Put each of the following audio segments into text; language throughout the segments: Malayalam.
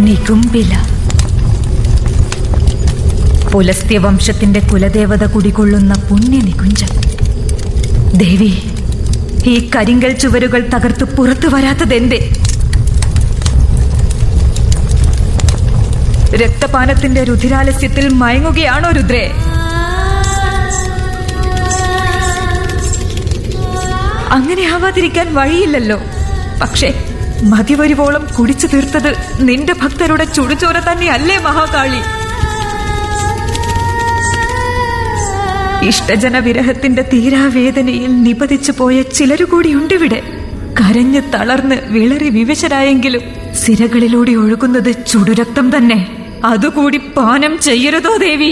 നികുംബില പുലസ്ത്യ വംശത്തിന്റെ കുലദേവത കുടികൊള്ളുന്ന പുണ്യ നികുഞ്ചൻ ദേവി ഈ കരിങ്കൽ ചുവരുകൾ തകർത്ത് പുറത്തു വരാത്തതെന്തേ രക്തപാനത്തിന്റെ രുധിരാലസ്യത്തിൽ മയങ്ങുകയാണോ രുദ്രേ അങ്ങനെ ആവാതിരിക്കാൻ വഴിയില്ലല്ലോ പക്ഷേ മതിവരുവോളം കുടിച്ചു തീർത്തത് നിന്റെ ഭക്തരുടെ ചുടുചോര തന്നെയല്ലേ മഹാകാളി ഇഷ്ടജന വിരഹത്തിന്റെ തീരാവേദനയിൽ നിപതിച്ചു പോയ ചിലരു കൂടിയുണ്ടിവിടെ കരഞ്ഞ് തളർന്ന് വിളറി വിവശരായെങ്കിലും സിരകളിലൂടെ ഒഴുകുന്നത് ചുടുരക്തം തന്നെ അതുകൂടി പാനം ചെയ്യരുതോ ദേവി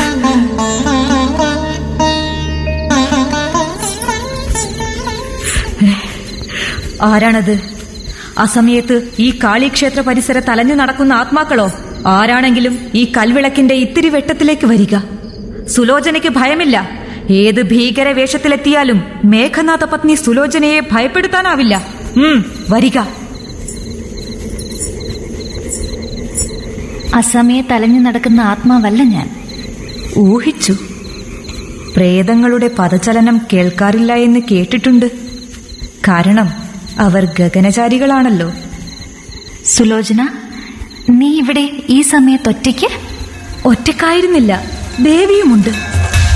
ആരാണത് ആ സമയത്ത് ഈ കാളിക്ഷേത്ര പരിസരത്ത് അലഞ്ഞു നടക്കുന്ന ആത്മാക്കളോ ആരാണെങ്കിലും ഈ കൽവിളക്കിന്റെ ഇത്തിരി വെട്ടത്തിലേക്ക് വരിക സുലോചനയ്ക്ക് ഭയമില്ല ഏത് ഭീകര വേഷത്തിലെത്തിയാലും മേഘനാഥ പത്നി സുലോചനയെ ഭയപ്പെടുത്താനാവില്ല ഉം വരിക അസമയത്ത് അലഞ്ഞു നടക്കുന്ന ആത്മാവല്ല ഞാൻ ഊഹിച്ചു പ്രേതങ്ങളുടെ പദചലനം കേൾക്കാറില്ല എന്ന് കേട്ടിട്ടുണ്ട് കാരണം അവർ ഗഗനചാരികളാണല്ലോ സുലോചന നീ ഇവിടെ ഈ സമയത്ത് ഒറ്റയ്ക്ക് ഒറ്റക്കായിരുന്നില്ല ദേവിയുമുണ്ട്